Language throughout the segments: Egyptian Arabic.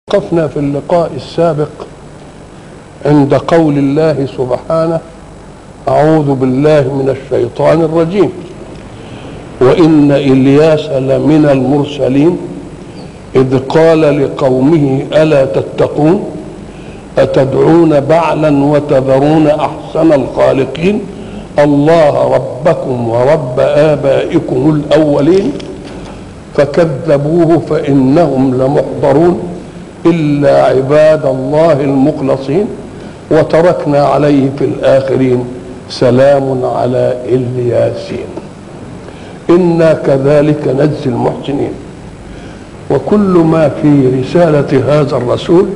وقفنا في اللقاء السابق عند قول الله سبحانه أعوذ بالله من الشيطان الرجيم وإن إلياس لمن المرسلين إذ قال لقومه ألا تتقون أتدعون بعلا وتذرون أحسن الخالقين الله ربكم ورب آبائكم الأولين فكذبوه فإنهم لمحضرون إلا عباد الله المخلصين وتركنا عليه في الآخرين سلام على الياسين إنا كذلك نجزي المحسنين وكل ما في رسالة هذا الرسول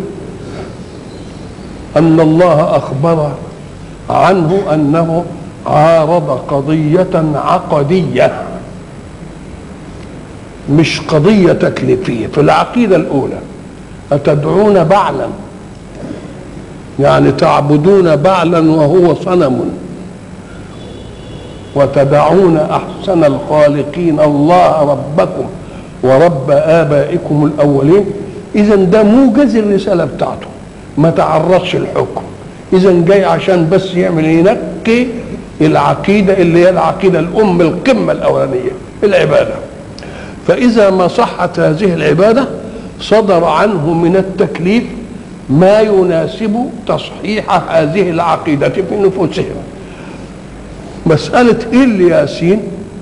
أن الله أخبر عنه أنه عارض قضية عقدية مش قضية تكليفية في العقيدة الأولى أتدعون بعلا يعني تعبدون بعلا وهو صنم وتدعون أحسن الخالقين الله ربكم ورب آبائكم الأولين إذا ده موجز الرسالة بتاعته ما تعرضش الحكم إذا جاي عشان بس يعمل ينقي العقيدة اللي هي العقيدة الأم القمة الأولانية العبادة فإذا ما صحت هذه العبادة صدر عنه من التكليف ما يناسب تصحيح هذه العقيدة في نفوسهم مسألة الياسين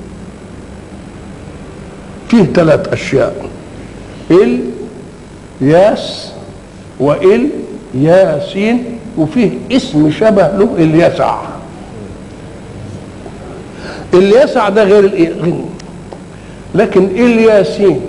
فيه ثلاث أشياء ال ياس وال ياسين وفيه اسم شبه له اليسع اليسع ده غير الغني لكن الياسين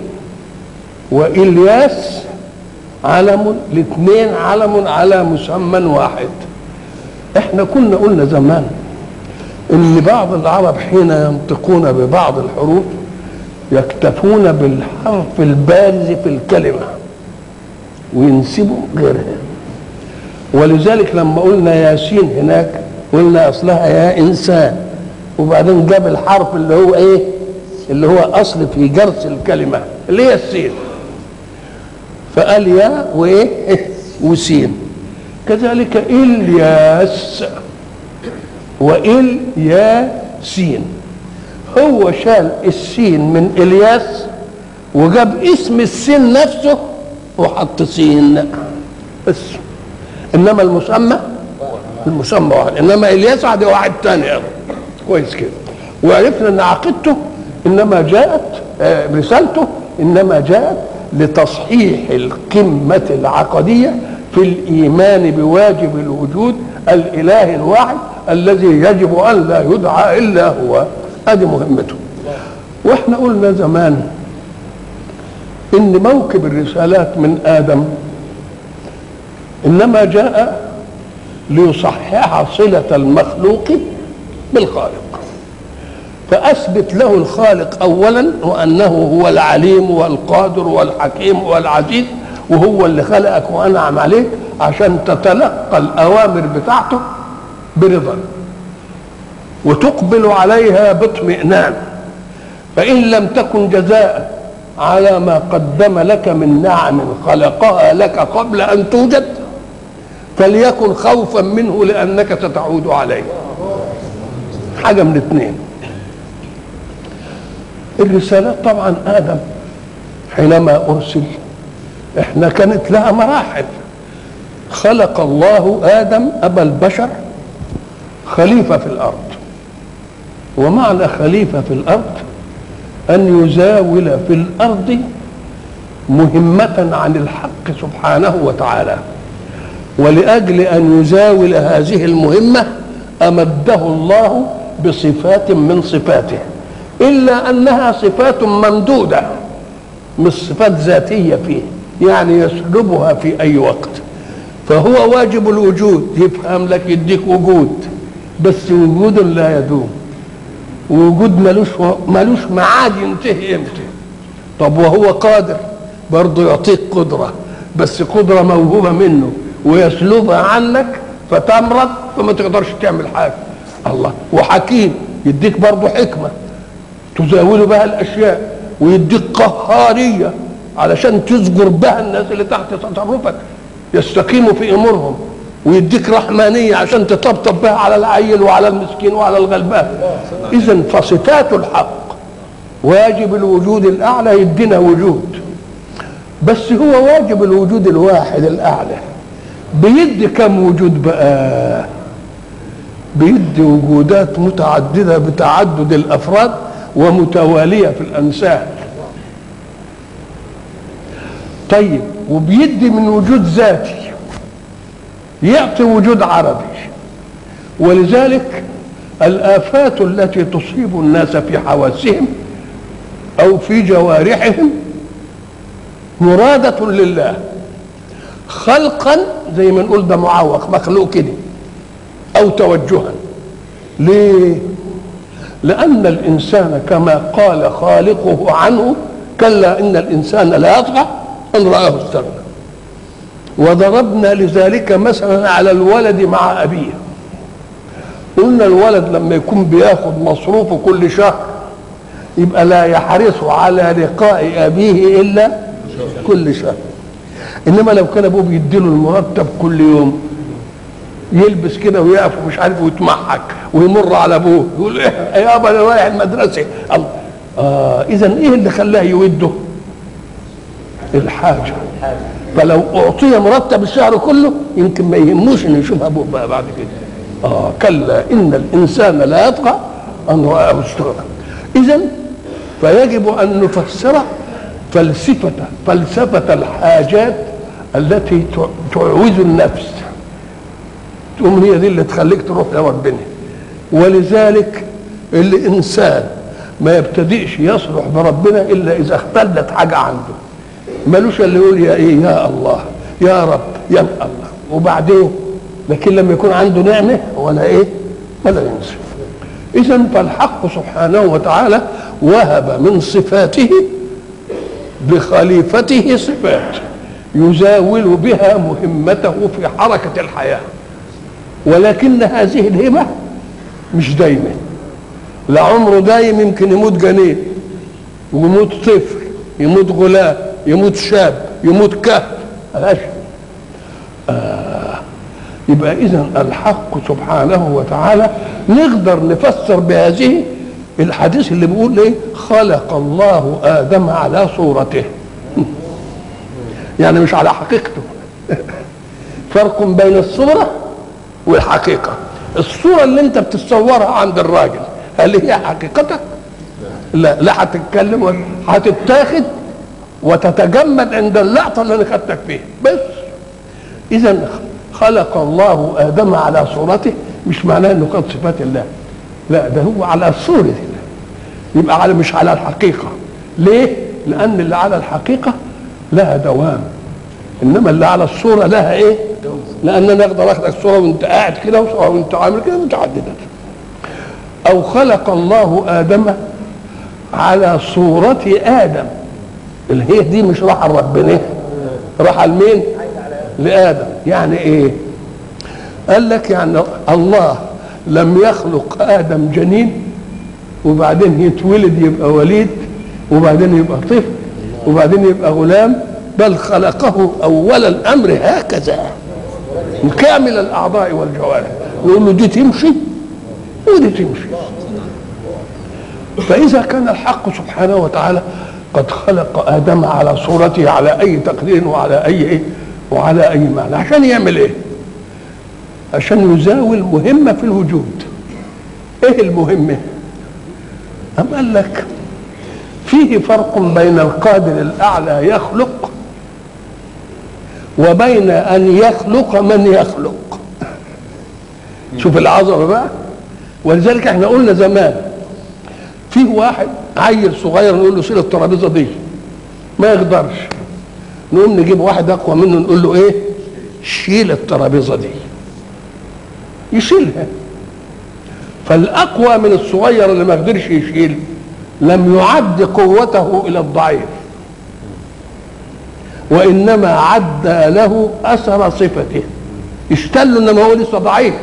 والياس علم الاثنين علم على مسمى واحد احنا كنا قلنا زمان ان بعض العرب حين ينطقون ببعض الحروف يكتفون بالحرف البارز في الكلمه وينسبوا غيرها ولذلك لما قلنا ياسين هناك قلنا اصلها يا انسان وبعدين جاب الحرف اللي هو ايه اللي هو اصل في جرس الكلمه اللي هي السين فقال يا وايه وسين كذلك الياس وال يا سين هو شال السين من الياس وجاب اسم السين نفسه وحط سين بس انما المسمى المسمى واحد انما الياس عادي واحد تاني كويس كده وعرفنا ان عقيدته انما جاءت رسالته انما جاءت لتصحيح القمة العقدية في الإيمان بواجب الوجود الإله الواحد الذي يجب أن لا يدعى إلا هو هذه مهمته واحنا قلنا زمان ان موكب الرسالات من ادم انما جاء ليصحح صله المخلوق بالخالق فاثبت له الخالق اولا وانه هو العليم والقادر والحكيم والعزيز وهو اللي خلقك وانعم عليك عشان تتلقى الاوامر بتاعته برضا وتقبل عليها باطمئنان فان لم تكن جزاء على ما قدم لك من نعم خلقها لك قبل ان توجد فليكن خوفا منه لانك ستعود عليه حاجه من اثنين الرسالات طبعا ادم حينما ارسل احنا كانت لها مراحل خلق الله ادم ابا البشر خليفه في الارض ومعنى خليفه في الارض ان يزاول في الارض مهمه عن الحق سبحانه وتعالى ولاجل ان يزاول هذه المهمه امده الله بصفات من صفاته الا انها صفات ممدوده مش صفات ذاتيه فيه يعني يسلبها في اي وقت فهو واجب الوجود يفهم لك يديك وجود بس وجود لا يدوم وجود ملوش ملوش ميعاد ينتهي امتى طب وهو قادر برضه يعطيك قدره بس قدره موهوبه منه ويسلبها عنك فتمرض فما تقدرش تعمل حاجه الله وحكيم يديك برضه حكمه تزاول بها الاشياء ويديك قهاريه علشان تزجر بها الناس اللي تحت تصرفك يستقيموا في امورهم ويديك رحمانيه عشان تطبطب بها على العيل وعلى المسكين وعلى الغلبان اذا فصفات الحق واجب الوجود الاعلى يدينا وجود بس هو واجب الوجود الواحد الاعلى بيدي كم وجود بقى بيدي وجودات متعدده بتعدد الافراد ومتواليه في الانساب طيب وبيدي من وجود ذاتي يعطي وجود عربي ولذلك الآفات التي تصيب الناس في حواسهم أو في جوارحهم مرادة لله خلقا زي ما نقول ده معوق مخلوق كده أو توجها ليه؟ لأن الإنسان كما قال خالقه عنه كلا إن الإنسان لا يطغى أن رآه استغنى وضربنا لذلك مثلا على الولد مع أبيه قلنا الولد لما يكون بياخد مصروفه كل شهر يبقى لا يحرص على لقاء أبيه إلا كل شهر إنما لو كان أبوه بيديله المرتب كل يوم يلبس كده ويقف ومش عارف ويتمحك ويمر على ابوه يقول ايه يابا انا رايح المدرسه الله آه اذا ايه اللي خلاه يوده؟ الحاجه فلو اعطي مرتب الشهر كله يمكن ما يهموش انه يشوف ابوه بقى بعد كده اه كلا ان الانسان لا يطغى ان رآه استغنى اذا فيجب ان نفسر فلسفه فلسفه الحاجات التي تعوز النفس تقوم هي دي اللي تخليك تروح لربنا ولذلك الانسان ما يبتدئش يصلح بربنا الا اذا اختلت حاجه عنده ملوش اللي يقول يا ايه يا الله يا رب يا الله وبعدين لكن لما يكون عنده نعمه ولا ايه ولا ينسى اذا فالحق سبحانه وتعالى وهب من صفاته لخليفته صفات يزاول بها مهمته في حركه الحياه ولكن هذه الهبه مش دايما لعمره دايم يمكن يموت جنين ويموت طفل يموت غلام يموت شاب يموت كهف ملهاش آه يبقى اذا الحق سبحانه وتعالى نقدر نفسر بهذه الحديث اللي بيقول ايه خلق الله ادم على صورته يعني مش على حقيقته فرق بين الصوره والحقيقه الصوره اللي انت بتتصورها عند الراجل هل هي حقيقتك لا لا هتتكلم هتتاخد وتتجمد عند اللقطة اللي أنا خدتك فيها بس إذا خلق الله آدم على صورته مش معناه إنه خد صفات الله لا ده هو على صورة الله يبقى على مش على الحقيقة ليه؟ لأن اللي على الحقيقة لها دوام إنما اللي على الصورة لها إيه؟ لأن أنا أقدر أخدك صورة وأنت قاعد كده وصورة وأنت عامل كده متعددة أو خلق الله آدم على صورة آدم اللي هي دي مش راح ربنا راح لمين لادم يعني ايه قال لك يعني الله لم يخلق ادم جنين وبعدين يتولد يبقى وليد وبعدين يبقى طفل وبعدين يبقى غلام بل خلقه اول الامر هكذا كامل الاعضاء والجوارح يقول له دي تمشي ودي تمشي فاذا كان الحق سبحانه وتعالى قد خلق ادم على صورته على اي تقدير وعلى اي ايه وعلى اي معنى عشان يعمل ايه عشان يزاول مهمه في الوجود ايه المهمه ام قال لك فيه فرق بين القادر الاعلى يخلق وبين ان يخلق من يخلق شوف العظمه بقى ولذلك احنا قلنا زمان فيه واحد عيل صغير نقول له شيل الترابيزه دي ما يقدرش نقوم نجيب واحد اقوى منه نقول له ايه شيل الترابيزه دي يشيلها فالاقوى من الصغير اللي ما قدرش يشيل لم يعد قوته الى الضعيف وانما عد له اثر صفته اشتل انما هو لسه ضعيف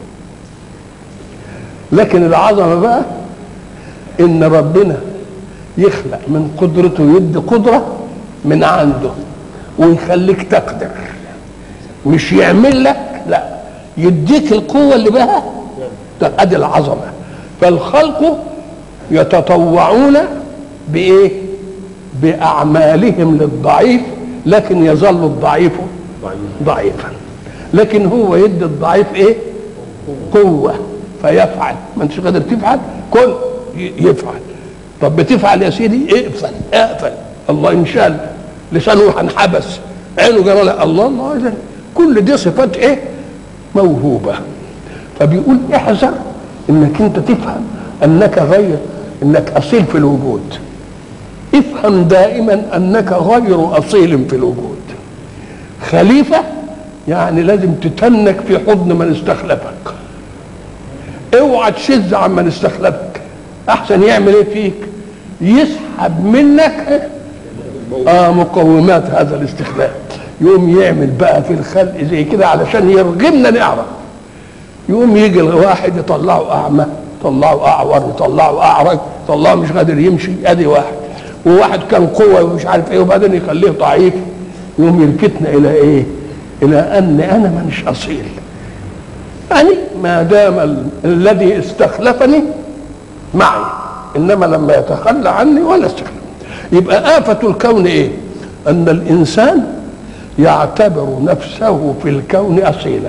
لكن العظمه بقى ان ربنا يخلق من قدرته يدي قدره من عنده ويخليك تقدر مش يعمل لك لا يديك القوة اللي بها ده ادي العظمة فالخلق يتطوعون بإيه؟ بأعمالهم للضعيف لكن يظل الضعيف ضعيفا لكن هو يدي الضعيف ايه؟ قوة فيفعل ما انتش قادر تفعل كل يفعل طب بتفعل يا سيدي اقفل اقفل الله انشال لسانه انحبس عينه جرى لا الله الله إذن كل دي صفات ايه؟ موهوبة فبيقول احذر انك انت تفهم انك غير انك اصيل في الوجود افهم دائما انك غير اصيل في الوجود خليفه يعني لازم تتنك في حضن من استخلفك اوعى تشذ عن من استخلفك احسن يعمل ايه فيك يسحب منك اه مقومات هذا الاستخلاف يقوم يعمل بقى في الخلق زي كده علشان يرغمنا نعرف يقوم يجي الواحد يطلعه اعمى يطلعه اعور يطلعه اعرج يطلعه مش قادر يمشي ادي واحد وواحد كان قوه ومش عارف ايه وبعدين يخليه ضعيف يقوم يلفتنا الى ايه؟ الى ان انا مش اصيل يعني ما دام ال- الذي استخلفني معي انما لما يتخلى عني ولا استخلف يبقى آفة الكون ايه؟ ان الانسان يعتبر نفسه في الكون اصيلا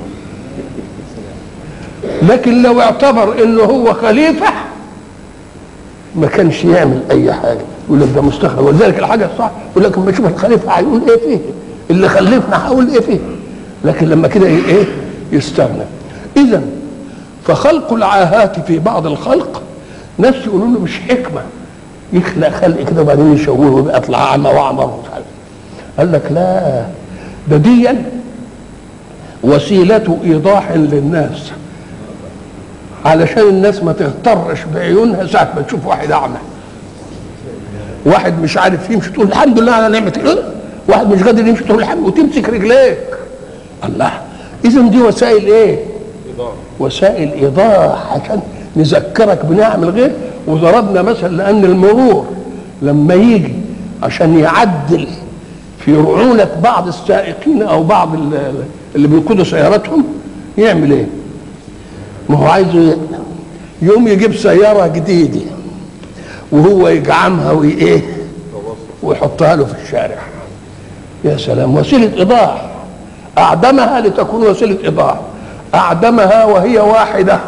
لكن لو اعتبر انه هو خليفه ما كانش يعمل اي حاجه يقول لك ده مستخلف ولذلك الحاجه الصح يقول لك لما يشوف الخليفه هيقول ايه فيه اللي خلفنا هقول ايه فيه لكن لما كده ايه يستغنى اذا فخلق العاهات في بعض الخلق ناس يقولوا له مش حكمه يخلق خلق كده وبعدين يشوهه ويبقى يطلع اعمى واعمر ومش عارف قال لك لا ده ديا وسيله ايضاح للناس علشان الناس ما تغترش بعيونها ساعة ما تشوف واحد أعمى واحد مش عارف يمشي تقول الحمد لله على نعمة الله واحد مش قادر يمشي تقول الحمد وتمسك رجليك الله إذا دي وسائل إيه؟ وسائل إيضاح عشان نذكرك بنعم الغير وضربنا مثل لأن المرور لما يجي عشان يعدل في رعونة بعض السائقين أو بعض ال- اللي بيقودوا سياراتهم يعمل إيه؟ ما هو عايزه يوم يجيب سيارة جديدة وهو يجعمها وإيه ويحطها له في الشارع يا سلام وسيلة إيضاح أعدمها لتكون وسيلة إيضاح أعدمها وهي واحدة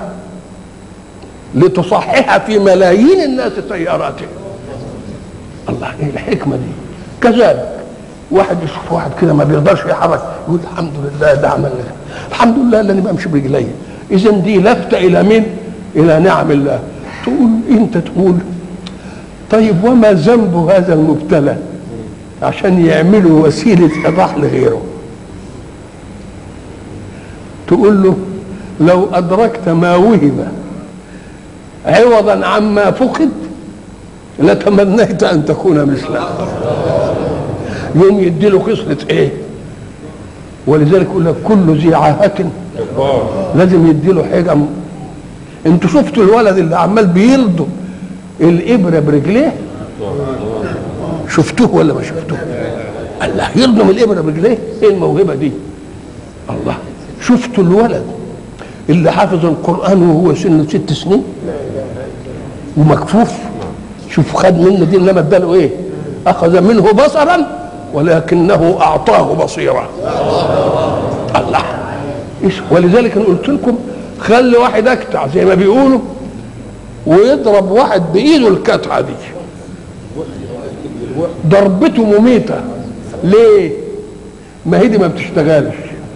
لتصحح في ملايين الناس سياراتهم الله ايه الحكمة دي كذلك واحد يشوف واحد كده ما بيقدرش يحرك يقول الحمد لله ده عمل لك. الحمد لله اللي انا بمشي برجلي اذا دي لفته الى مين الى نعم الله تقول انت تقول طيب وما ذنب هذا المبتلى عشان يعملوا وسيله ايضاح لغيره تقول له لو ادركت ما وهب عوضا عما فقد لتمنيت ان تكون مثله يوم يدي له خصله ايه ولذلك يقول لك كل ذي عاهة لازم يدي له حاجه م- انتوا شفتوا الولد اللي عمال بيلضم الابره برجليه شفتوه ولا ما شفتوه الله يلضم الابره برجليه ايه الموهبه دي الله شفتوا الولد اللي حافظ القران وهو سنه ست سنين ومكفوف شوف خد منه دي انما اداله ايه اخذ منه بصرا ولكنه اعطاه بصيره الله إيش ولذلك انا قلت لكم خلي واحد اكتع زي ما بيقولوا ويضرب واحد بايده الكتعه دي ضربته مميته ليه ما هي دي ما بتشتغلش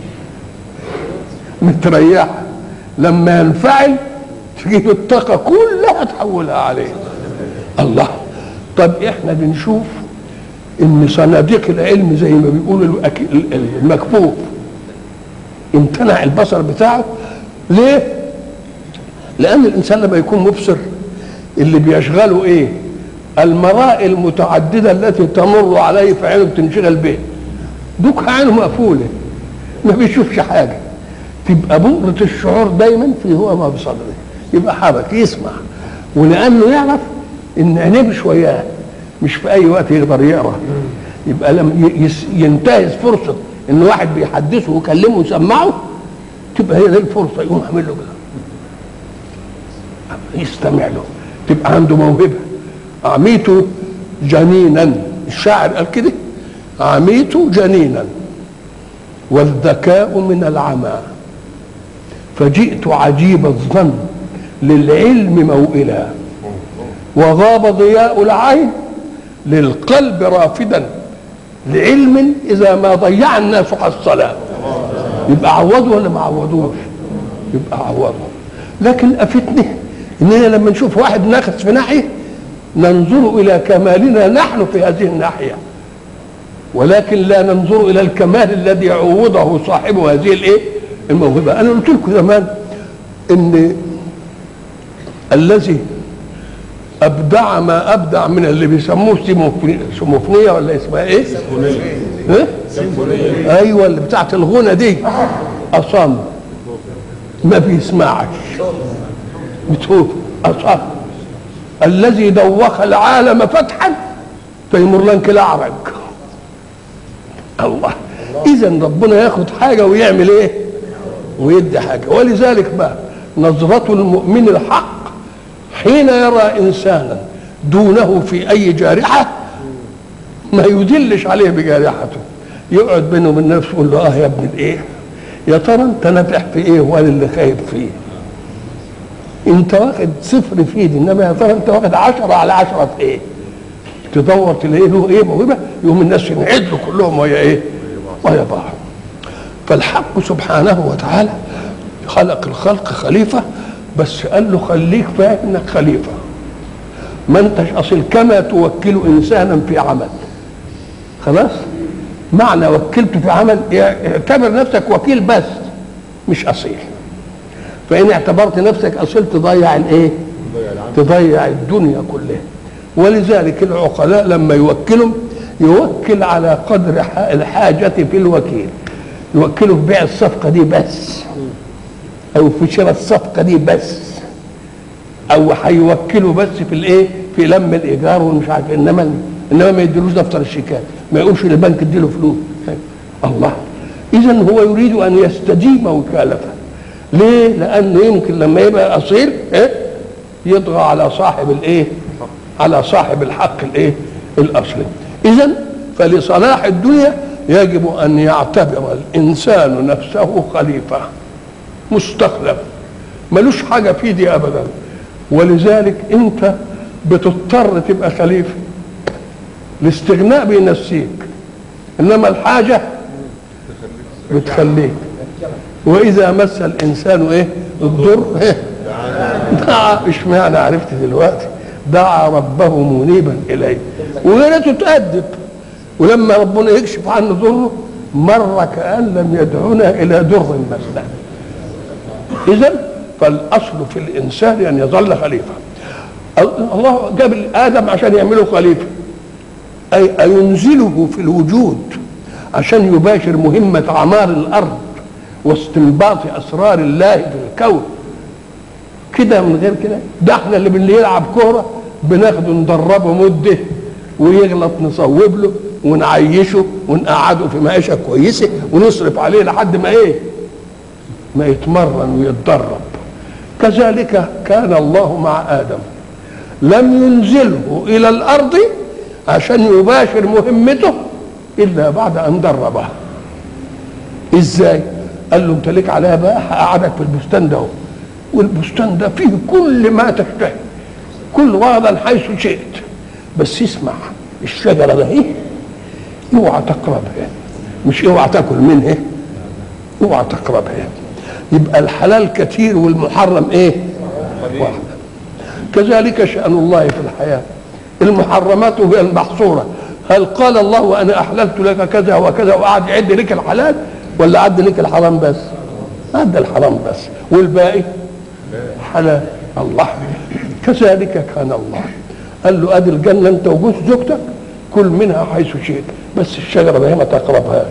متريحه لما ينفعل تجيب الطاقه كلها تحولها عليه الله طب احنا بنشوف ان صناديق العلم زي ما بيقولوا الأك- ال- ال- المكفوف امتنع البصر بتاعه ليه لان الانسان لما يكون مبصر اللي بيشغله ايه المرائي المتعدده التي تمر عليه في عينه بتنشغل به دوك عينه مقفوله ما بيشوفش حاجه تبقى بؤرة الشعور دايما في هو ما بصدره يبقى حرك يسمع ولانه يعرف ان عينيه مش وياه مش في اي وقت يقدر يقرا يبقى لما ي- يس- ينتهز فرصه ان واحد بيحدثه ويكلمه ويسمعه تبقى هي دي الفرصه يقوم عامل له كده يستمع له تبقى عنده موهبه عميت جنينا الشاعر قال كده عميت جنينا والذكاء من العمى فجئت عجيب الظن للعلم موئلا وغاب ضياء العين للقلب رافدا لعلم اذا ما ضيع الناس حصلا يبقى عوضوا ولا ما عوضوش يبقى عوضوا لكن افتني اننا لما نشوف واحد ناقص في ناحيه ننظر الى كمالنا نحن في هذه الناحيه ولكن لا ننظر الى الكمال الذي عوضه صاحب هذه الايه الموهبه انا قلت لكم زمان ان الذي ابدع ما ابدع من اللي بيسموه سيموفوني- سيموفونيه ولا اسمها ايه؟ إيه؟ ايوه اللي بتاعت الغنى دي اصم ما بيسمعش بتقول اصم الذي دوخ العالم فتحا فيمرلنك الاعرج الله اذا ربنا ياخد حاجه ويعمل ايه ويدي حاجه ولذلك بقى نظره المؤمن الحق حين يرى انسانا دونه في اي جارحه ما يدلش عليه بجارحته يقعد بينه وبين نفسه يقول له اه يا ابن الايه يا ترى انت نافع في ايه وانا اللي خايب فيه انت واخد صفر في دي انما يا ترى انت واخد عشرة على عشرة في ايه تدور تلاقي له ايه موهبه يقوم الناس ينعد له كلهم ويا ايه ويا بعض فالحق سبحانه وتعالى خلق الخلق خليفه بس قال له خليك فاهم انك خليفه ما انتش اصل كما توكل انسانا في عمل خلاص معنى وكلته في عمل اعتبر نفسك وكيل بس مش اصيل فان اعتبرت نفسك اصيل تضيع الايه تضيع الدنيا كلها ولذلك العقلاء لما يوكلهم يوكل على قدر ح- الحاجة في الوكيل يوكله في بيع الصفقة دي بس أو في شراء الصفقة دي بس أو هيوكله بس في الإيه؟ في لم الإيجار ومش عارف إيه. إنما إنما ما يديلوش دفتر الشيكات ما يقولش للبنك اديله فلوس الله إذا هو يريد أن يستديم وكالته ليه؟ لأنه يمكن لما يبقى أصيل إيه؟ يطغى على صاحب الإيه؟ على صاحب الحق الإيه؟ الأصلي إذا فلصلاح الدنيا يجب أن يعتبر الإنسان نفسه خليفة مستخلف ملوش حاجة في دي أبدا ولذلك أنت بتضطر تبقى خليفة الاستغناء بينسيك إنما الحاجة بتخليك وإذا مس الإنسان إيه الضر إيه دعا اشمعنى عرفت دلوقتي دعا ربه منيبا إليه وغيرته تأدب ولما ربنا يكشف عنه ضره مر كأن لم يدعونا إلى در مسنا إذا فالأصل في الإنسان أن يظل خليفة الله جاب آدم عشان يعمله خليفة أي أينزله في الوجود عشان يباشر مهمة عمار الأرض واستنباط أسرار الله في الكون كده من غير كده ده احنا اللي اللي يلعب كوره بناخده ندربه مده ويغلط نصوب له ونعيشه ونقعده في معيشه كويسه ونصرف عليه لحد ما ايه؟ ما يتمرن ويتدرب كذلك كان الله مع ادم لم ينزله الى الارض عشان يباشر مهمته الا بعد ان دربه ازاي؟ قال له انت ليك عليها بقى هقعدك في البستان ده والبستان ده فيه كل ما تشتهي كل وضعا حيث شئت بس اسمع الشجره ده ايه اوعى تقربها مش اوعى تاكل منها اوعى تقربها يبقى الحلال كثير والمحرم ايه واحد كذلك شأن الله في الحياة المحرمات هي المحصورة هل قال الله وأنا أحللت لك كذا وكذا وقعد يعد لك الحلال ولا عد لك الحرام بس عد الحرام بس والباقي حلال الله كذلك كان الله قال له ادي الجنه انت وجوز زوجتك كل منها حيث شئت بس الشجره دي ما تقربهاش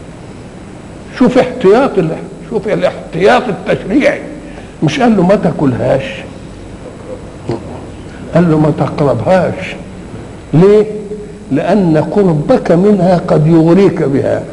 شوف احتياط شوف الاحتياط التشريعي مش قال له ما تاكلهاش قال له ما تقربهاش ليه لأن قربك منها قد يغريك بها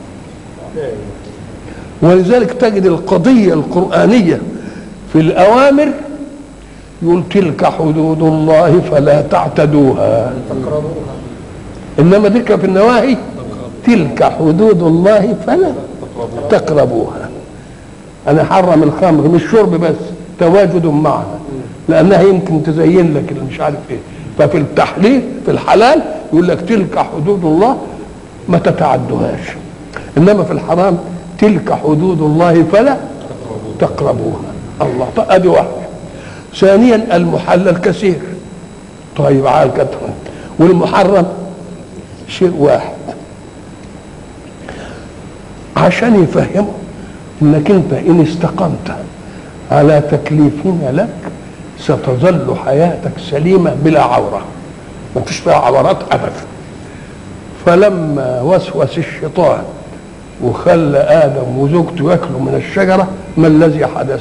ولذلك تجد القضية القرآنية في الأوامر يقول تلك حدود الله فلا تعتدوها إنما ذكر في النواهي تلك حدود الله فلا تقربوها أنا حرم الخمر مش شرب بس تواجد معها لأنها يمكن تزين لك اللي مش عارف إيه ففي التحليل في الحلال يقول لك تلك حدود الله ما تتعدوهاش انما في الحرام تلك حدود الله فلا تقربوها الله طيب ادي واحده ثانيا المحلل كثير طيب عال كتر والمحرم شيء واحد عشان يفهموا انك انت ان استقمت على تكليفنا لك ستظل حياتك سليمه بلا عوره ما فيش فيها عورات ابدا فلما وسوس الشيطان وخلى ادم وزوجته ياكلوا من الشجره ما الذي حدث؟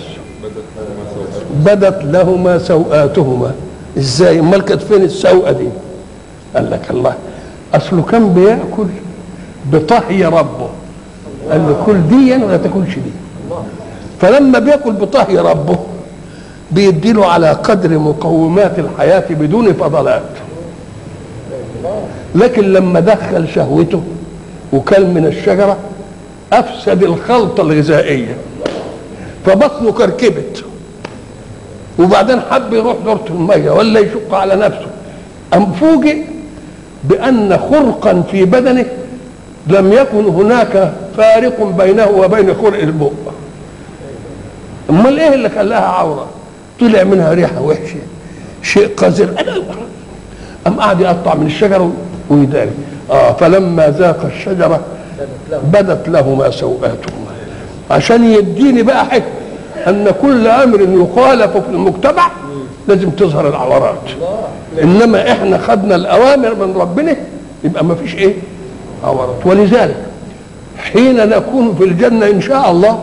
بدت لهما سوآتهما ازاي؟ امال كانت فين السوءه دي؟ قال لك الله اصله كان بياكل بطهي ربه قال له كل دي ولا تاكلش دي فلما بياكل بطهي ربه بيديله على قدر مقومات الحياه بدون فضلات لكن لما دخل شهوته وكل من الشجرة أفسد الخلطة الغذائية فبطنه كركبت وبعدين حب يروح دورة المية ولا يشق على نفسه أم فوجئ بأن خرقا في بدنه لم يكن هناك فارق بينه وبين خرق البق امال ايه اللي خلاها عوره طلع منها ريحه وحشه شيء قذر قام قعد يقطع من الشجره ويداري اه فلما ذاق الشجره بدت لهما سوآتهما عشان يديني بقى حكمه ان كل امر يخالف في المجتمع لازم تظهر العورات انما احنا خدنا الاوامر من ربنا يبقى ما فيش ايه عورات ولذلك حين نكون في الجنه ان شاء الله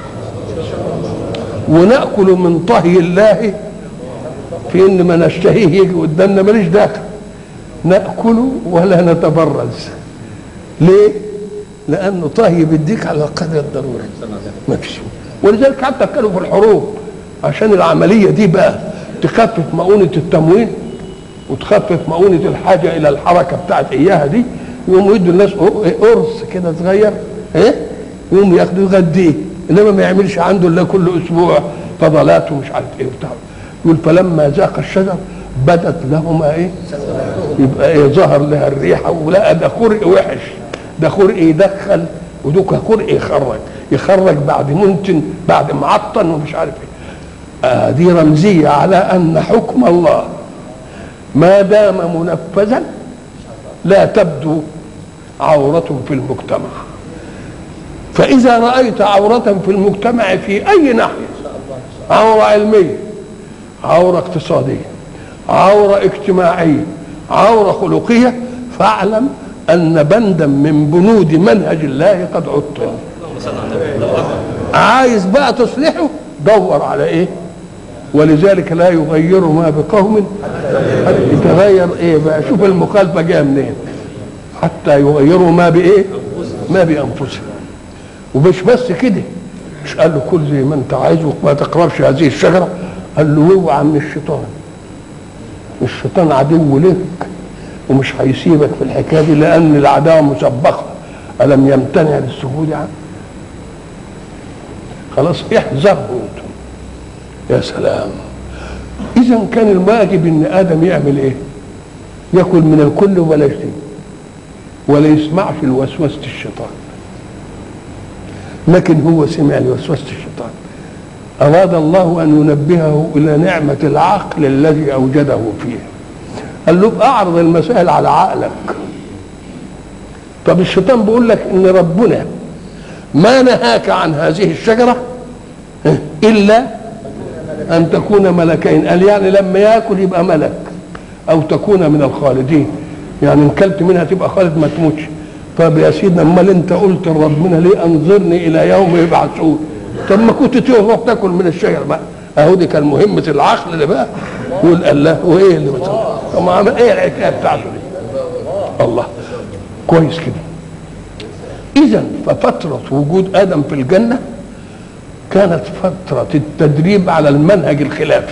وناكل من طهي الله في ان ما نشتهيه يجي قدامنا ماليش داخل ناكل ولا نتبرز ليه لانه طهي بيديك على القدر الضروري ما فيش ولذلك حتى كانوا في الحروب عشان العمليه دي بقى تخفف مؤونه التموين وتخفف مؤونه الحاجه الى الحركه بتاعت اياها دي يقوموا يدوا الناس قرص كده صغير ايه يقوم ياخدوا يغديه انما ما يعملش عنده الا كل اسبوع فضلات ومش عارف ايه وبتاع يقول فلما ذاق الشجر بدت لهما ايه يبقى ايه ظهر لها الريحه ولا ده خرق وحش ده خرق يدخل ودوك خرق يخرج يخرج بعد منتن بعد معطن ومش عارف ايه آه دي رمزيه على ان حكم الله ما دام منفذا لا تبدو عورة في المجتمع فإذا رأيت عورة في المجتمع في أي ناحية عورة علمية عورة اقتصادية عورة اجتماعية عورة خلقية فاعلم أن بندا من بنود منهج الله قد عطل عايز بقى تصلحه دور على ايه ولذلك لا يغير ما بقوم حتى يتغير ايه بقى شوف المخالفه جايه منين حتى يغيروا ما بايه ما بانفسهم ومش بس كده مش قال له كل زي ما انت عايز وما تقربش هذه الشجره قال له اوعى من الشيطان الشيطان عدو لك ومش هيسيبك في الحكايه دي لان العداوه مسبقه الم يمتنع للسجود عنه خلاص احذروا انتم يا سلام اذا كان الواجب ان ادم يعمل ايه ياكل من الكل ولا يشتهي ولا يسمعش لوسوسه الشيطان لكن هو سمع لوسوسه الشيطان اراد الله ان ينبهه الى نعمه العقل الذي اوجده فيه قال له اعرض المسائل على عقلك طب الشيطان بيقول لك ان ربنا ما نهاك عن هذه الشجره الا ان تكون ملكين قال يعني لما ياكل يبقى ملك او تكون من الخالدين يعني ان كلت منها تبقى خالد ما تموتش طب يا سيدنا امال انت قلت لربنا ليه انظرني الى يوم يبعثون طب ما كنت تروح تاكل من الشجر بقى اهو دي كان مهمه العقل اللي بقى يقول الله وايه اللي بتقول طب ما عمل ايه الحكايه بتاعته دي الله كويس كده اذا ففتره وجود ادم في الجنه كانت فتره التدريب على المنهج الخلافي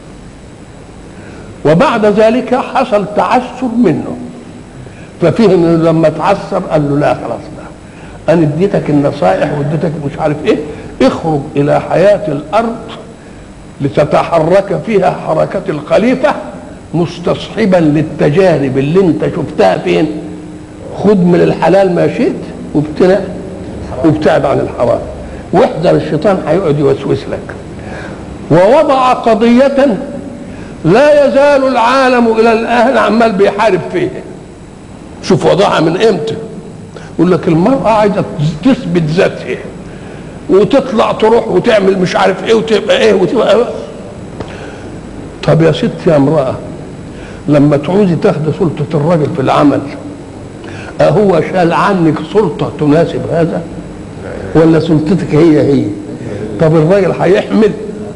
وبعد ذلك حصل تعسر منه ففهم انه لما تعسر قال له لا خلاص بقى انا اديتك النصائح واديتك مش عارف ايه اخرج الى حياه الارض لتتحرك فيها حركه الخليفه مستصحبا للتجارب اللي انت شفتها فين خد من الحلال ما شئت وابتنى وابتعد عن الحرام واحذر الشيطان هيقعد يوسوس لك ووضع قضية لا يزال العالم إلى الآن عمال بيحارب فيها شوف وضعها من امتى يقول لك المرأة عايزة تثبت ذاتها وتطلع تروح وتعمل مش عارف ايه وتبقى ايه وتبقى إيه. طب يا ست يا امرأة لما تعوزي تاخدي سلطة الراجل في العمل أهو شال عنك سلطة تناسب هذا ولا سلطتك هي هي طب الراجل هيحمل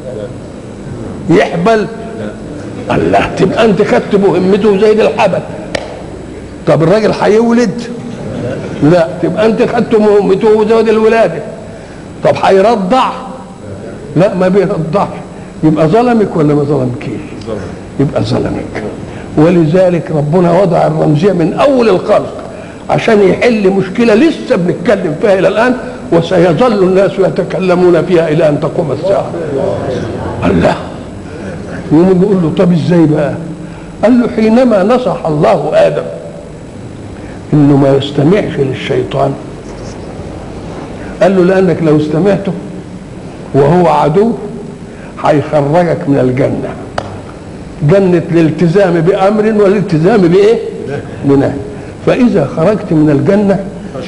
يحبل الله تبقى انت خدت مهمته زي الحبل طب الراجل هيولد لا تبقى انت خدت مهمته زي الولاده طب هيرضع لا ما بيرضعش يبقى ظلمك ولا ما ظلمكيش يبقى ظلمك ولذلك ربنا وضع الرمزيه من اول الخلق عشان يحل مشكله لسه بنتكلم فيها الى الان وسيظل الناس يتكلمون فيها الى ان تقوم الساعه الله يقوم يقول له طب ازاي بقى قال له حينما نصح الله ادم انه ما يستمعش للشيطان قال له لانك لو استمعته وهو عدو هيخرجك من الجنه جنه الالتزام بامر والالتزام بايه بنهي فاذا خرجت من الجنه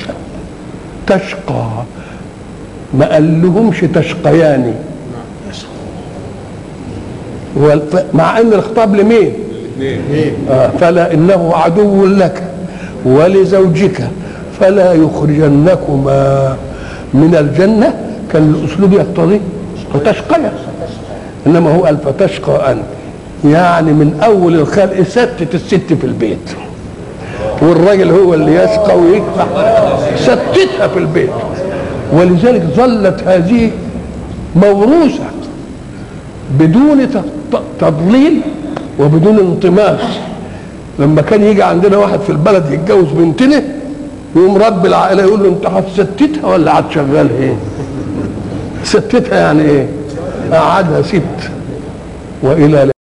تشقى ما قال لهمش تشقياني مع ان الخطاب لمين آه فلا انه عدو لك ولزوجك فلا يخرجنكما من الجنه كان الاسلوب يقتضي فتشقيا انما هو قال فتشقى انت يعني من اول الخلق ستت الست في البيت والراجل هو اللي يشقى ويكفح ستتها في البيت ولذلك ظلت هذه موروثه بدون تضليل وبدون انطماس لما كان يجي عندنا واحد في البلد يتجوز بنتنا يقوم رب العائله يقول له انت هتستتها ولا هتشغلها ايه؟ ستتها يعني ايه؟ قعدها ست والى